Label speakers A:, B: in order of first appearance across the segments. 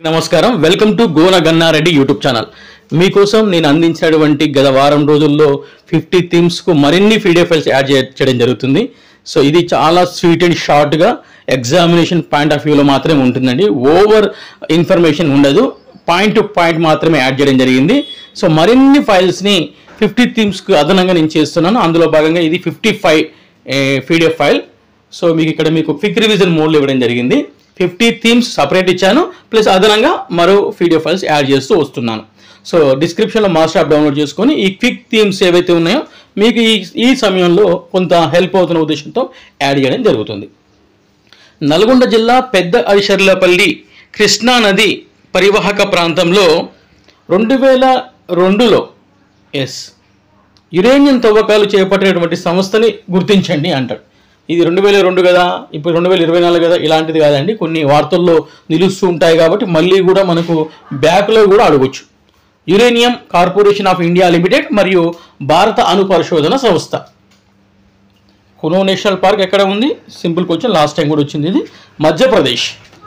A: నమస్కారం welcome to Gona Gannareddy YouTube channel మీకోసం నేను అందించినటువంటి గత వారం రోజుల్లో ఫిఫ్టీ థీమ్స్కు మరిన్ని పీడిఎఫ్ ఫైల్స్ యాడ్ చే- చేయడం జరుగుతుంది సో ఇది చాలా స్వీట్ అండ్ షార్ట్గా ఎగ్జామినేషన్ పాయింట్ ఆఫ్ వ్యూలో మాత్రమే ఉంటుందండి ఓవర్ ఇన్ఫర్మేషన్ ఉండదు పాయింట్ టు పాయింట్ మాత్రమే యాడ్ చేయడం జరిగింది సో మరిన్ని ఫైల్స్ని ఫిఫ్టీ థీమ్స్కు అదనంగా నేను చేస్తున్నాను అందులో భాగంగా ఇది fifty five PDF file so మీకు ఇక్కడ మీకు క్విక్ రివిజన్ మోడ్లో ఇవ్వడం జరిగింది ఫిఫ్టీ థీమ్స్ సపరేట్ ఇచ్చాను ప్లస్ అదనంగా మరో పీడిఎఫ్ ఫైల్స్ యాడ్ చేస్తూ వస్తున్నాను సో డిస్క్రిప్షన్లో మాస్టర్ యాప్ డౌన్లోడ్ చేసుకొని ఈ క్విక్ థీమ్స్ ఏవైతే ఉన్నాయో మీకు ఈ ఈ సమయంలో కొంత హెల్ప్ అవుతున్న ఉద్దేశంతో యాడ్ చేయడం జరుగుతుంది నల్గొండ జిల్లా పెద్ద అరిశర్లపల్లి కృష్ణా నది పరివాహక ప్రాంతంలో రెండు వేల రెండులో ఎస్ యురేనియం తవ్వకాలు చేపట్టినటువంటి సంస్థని గుర్తించండి అంటాడు ఇది రెండు వేల రెండు కదా ఇప్పుడు రెండు వేల ఇరవై నాలుగు కదా ఇలాంటిది కాదండి కొన్ని వార్తల్లో నిలుస్తూ ఉంటాయి కాబట్టి మళ్ళీ కూడా మనకు బ్యాక్లో కూడా అడగొచ్చు uranium corporation of India limited మరియు భారత అణు పరిశోధన సంస్థ కునో నేషనల్ పార్క్ ఎక్కడ ఉంది సింపుల్ క్వశ్చన్ లాస్ట్ టైం కూడా వచ్చింది ఇది మధ్యప్రదేశ్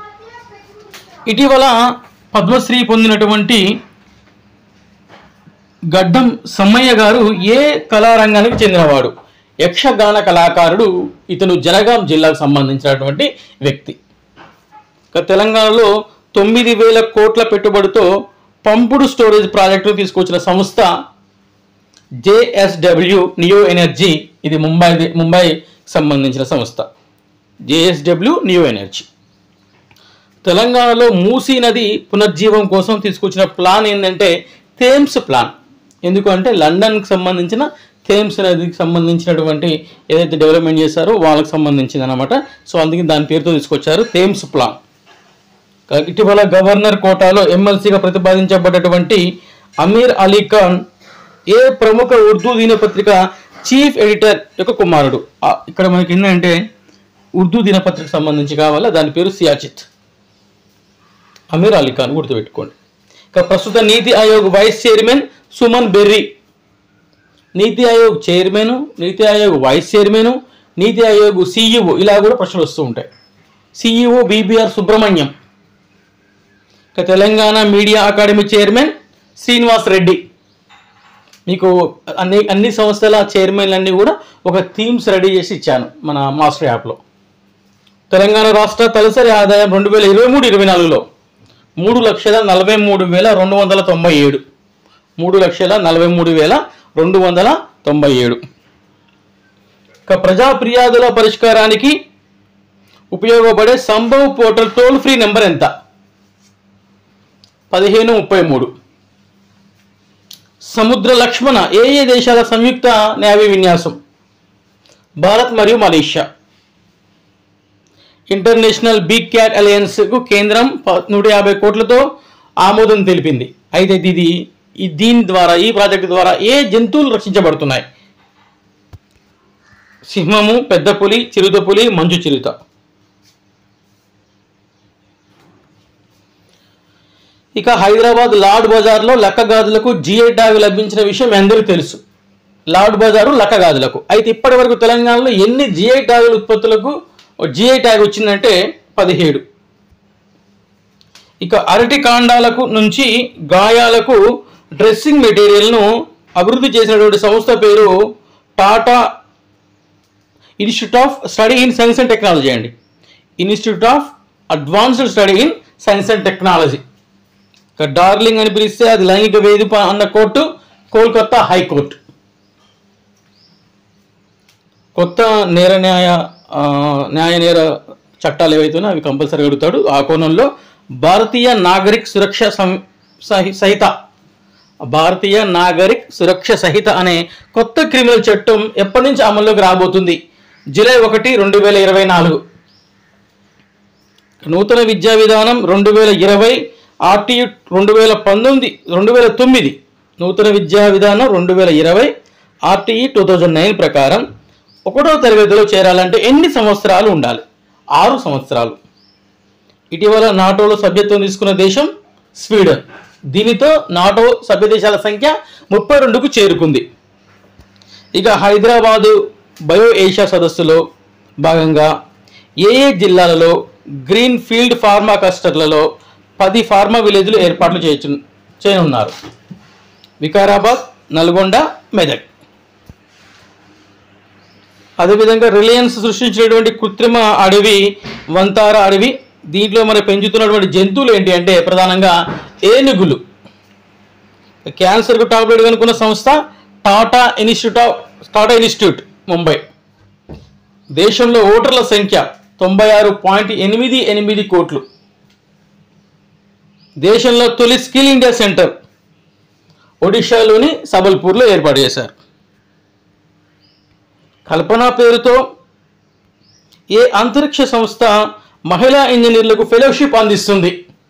A: ఇటీవల పద్మశ్రీ పొందినటువంటి గడ్డం సమ్మయ్య గారు ఏ కళారంగానికి చెందినవాడు యక్షగాన కళాకారుడు ఇతను జనగాం జిల్లాకు సంబంధించినటువంటి వ్యక్తి ఇక తెలంగాణలో తొమ్మిది వేల కోట్ల పెట్టుబడితో పంపుడు స్టోరేజ్ ప్రాజెక్టును తీసుకొచ్చిన సంస్థ జేఎస్డబ్ల్యూ నియో ఎనర్జీ ఇది ముంబై ముంబై సంబంధించిన సంస్థ జేఎస్డబ్ల్యూ నియో ఎనర్జీ తెలంగాణలో మూసీ నది పునర్జీవం కోసం తీసుకొచ్చిన ప్లాన్ ఏంటంటే థేమ్స్ ప్లాన్ ఎందుకంటే లండన్కి సంబంధించిన థేమ్స్ నదికి సంబంధించినటువంటి ఏదైతే డెవలప్మెంట్ చేశారో వాళ్ళకి సంబంధించింది అనమాట సో అందుకే దాని పేరుతో తీసుకొచ్చారు థేమ్స్ ప్లాన్ ఇటీవల గవర్నర్ కోటాలో ఎమ్మెల్సీగా ప్రతిపాదించబడ్డటువంటి అమీర్ అలీ ఖాన్ ఏ ప్రముఖ ఉర్దూ దినపత్రిక చీఫ్ ఎడిటర్ యొక్క కుమారుడు ఆ, ఇక్కడ మనకి ఏంటంటే ఉర్దూ దినపత్రిక సంబంధించి కావాలా దాని పేరు సియాచిత్ అమీర్ అలీ ఖాన్ గుర్తుపెట్టుకోండి ఇక ప్రస్తుత Niti Aayog vice chairman Suman Bery Niti Aayog chairman నీతి ఆయోగ్ వైస్ చైర్మన్ నీతి ఆయోగ్ సిఇఓ ఇలా కూడా ప్రశ్నలు వస్తూ ఉంటాయి సిఇఓ బీబీఆర్ సుబ్రహ్మణ్యం ఇక Telangana media academy chairman Srinivas Reddy మీకు అన్ని అన్ని సంస్థల చైర్మన్లన్నీ కూడా ఒక థీమ్స్ రెడీ చేసి ఇచ్చాను మన మాస్టర్ యాప్లో తెలంగాణ రాష్ట్ర తలసరి ఆదాయం రెండు వేల ఇరవై మూడు ఇరవై నాలుగులో మూడు లక్షల నలభై మూడు వేల రెండు వందల తొంభై ఏడు మూడు లక్షల నలభై మూడు వేల రెండు వందల తొంభై ఏడు ఇక ప్రజా ఫిర్యాదుల పరిష్కారానికి ఉపయోగపడే Sambhav portal toll free number ఎంత పదిహేను ముప్పై మూడు సముద్ర లక్ష్మణ ఏ ఏ దేశాల సంయుక్త న్యాయ విన్యాసం భారత్ మరియు మలేషియా ఇంటర్నేషనల్ బిగ్ క్యాట్ అలయన్స్కు కేంద్రం ప- నూట యాభై కోట్లతో ఆమోదం తెలిపింది అయితే ఇది ఈ దీని ద్వారా ఈ ప్రాజెక్టు ద్వారా ఏ జంతువులు రక్షించబడుతున్నాయి సింహము పెద్ద పులి చిరుత పులి మంచు చిరుత ఇక హైదరాబాద్ లాడ్ బజార్లో లక్క గాజులకు జిఐ ట్యాగ్ లభించిన విషయం మీ అందరికీ తెలుసు లాడ్ బజారు లక్క గాజులకు అయితే ఇప్పటి వరకు తెలంగాణలో ఎన్ని జిఐ ట్యాగుల ఉత్పత్తులకు జిఐ ట్యాగ్ వచ్చిందంటే పదిహేడు ఇక అరటి కాండాలకు నుంచి గాయాలకు డ్రెస్సింగ్ మెటీరియల్ను అభివృద్ధి చేసినటువంటి సంస్థ పేరు Tata institute of study in science and technology అండి institute of advanced study in science and technology ఇక డార్లింగ్ అని పిలిస్తే అది లైంగిక వేధింపు అన్న కోర్టు కోల్కతా హైకోర్టు కొత్త నేర న్యాయ ఆ, న్యాయ నేర చట్టాలు ఏవైతే ఉన్నాయో అవి కంపల్సరీ అడుగుతాడు ఆ కోణంలో భారతీయ నాగరిక్ సురక్ష సం- సహి- సహిత భారతీయ నాగరిక్ సురక్ష సహిత అనే కొత్త క్రిమినల్ చట్టం ఎప్పటి నుంచి అమల్లోకి రాబోతుంది జూలై ఒకటి రెండు వేల ఇరవై నాలుగు నూతన విద్యా విధానం రెండు వేల ఇరవై ఆర్టీయు రెండు వేల పంతొమ్మిది రెండు వేల తొమ్మిది నూతన విద్యా విధానం రెండు వేల ఇరవై ఆర్టీఈ టూ థౌజండ్ నైన్ ప్రకారం ఒకటో తరగతిలో చేరాలంటే ఎన్ని సంవత్సరాలు ఉండాలి ఆరు సంవత్సరాలు ఇటీవల నాటోలో సభ్యత్వం తీసుకున్న దేశం స్వీడన్ దీనితో నాటో సభ్య దేశాల సంఖ్య ముప్పై రెండుకు చేరుకుంది ఇక హైదరాబాదు బయో ఏషియా సదస్సులో భాగంగా ఏ ఏ జిల్లాలలో గ్రీన్ ఫీల్డ్ ఫార్మా క్లస్టర్లలో పది ఫార్మా విలేజ్లు ఏర్పాట్లు చేయచు చేయనున్నారు వికారాబాద్ నల్గొండ మెదక్ అదేవిధంగా రిలయన్స్ సృష్టించినటువంటి కృత్రిమ అడవి వంతార అడవి దీంట్లో మరి పెంచుతున్నటువంటి జంతువులు ఏంటి అంటే ప్రధానంగా ఏనుగులు క్యాన్సర్కు టాబ్లెట్ కనుక్కున్న సంస్థ Tata institute of Tata institute Mumbai దేశంలో ఓటర్ల సంఖ్య తొంభై ఆరు పాయింట్ ఎనిమిది ఎనిమిది కోట్లు దేశంలో తొలి స్కిల్ ఇండియా సెంటర్ ఒడిశాలోని సబల్పూర్లో ఏర్పాటు చేశారు కల్పన పేరుతో ఏ అంతరిక్ష సంస్థ మహిళా ఇంజనీర్లకు ఫెలోషిప్ అందిస్తుంది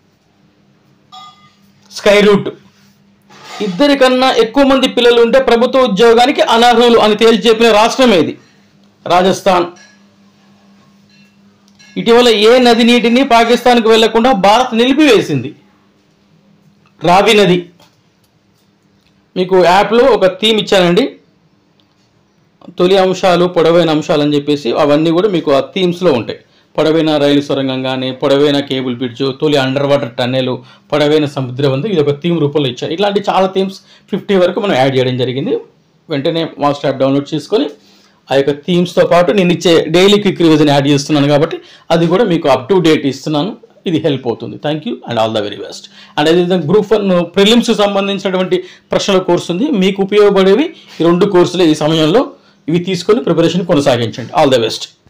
A: స్కై రూట్ ఇద్దరి కన్నా ఎక్కువ మంది పిల్లలు ఉంటే ప్రభుత్వ ఉద్యోగానికి అనర్హులు అని తేల్చి చెప్పిన రాష్ట్రం ఏది రాజస్థాన్ ఇటీవల ఏ నది నీటిని పాకిస్తాన్కు వెళ్లకుండా భారత్ నిలిపివేసింది రావి నది మీకు యాప్లో ఒక థీమ్ ఇచ్చానండి తొలి అంశాలు పొడవైన అంశాలు అని చెప్పేసి అవన్నీ కూడా మీకు ఆ థీమ్స్లో ఉంటాయి పొడవైన రైలు సొరంగం కానీ పొడవైన కేబుల్ బ్రిడ్జ్ తొలి అండర్ వాటర్ టన్నెల్ పొడవైన సముద్రబంధం ఇది ఒక థీమ్ రూపంలో ఇచ్చారు ఇట్లాంటి చాలా థీమ్స్ ఫిఫ్టీ వరకు మనం యాడ్ చేయడం జరిగింది వెంటనే మాస్టర్ యాప్ డౌన్లోడ్ చేసుకొని ఆ యొక్క థీమ్స్తో పాటు నేను ఇచ్చే డైలీ క్విక్ రివిజన్ యాడ్ చేస్తున్నాను కాబట్టి అది కూడా మీకు అప్ టు డేట్ ఇస్తున్నాను ఇది హెల్ప్ అవుతుంది thank you and all the very best and అదేవిధంగా గ్రూప్ వన్ ప్రిలిమ్స్ సంబంధించినటువంటి ప్రశ్నల కోర్సు ఉంది మీకు ఉపయోగపడేవి ఈ రెండు కోర్సులే ఈ సమయంలో ఇవి తీసుకొని ప్రిపరేషన్ కొనసాగించండి ఆల్ ద బెస్ట్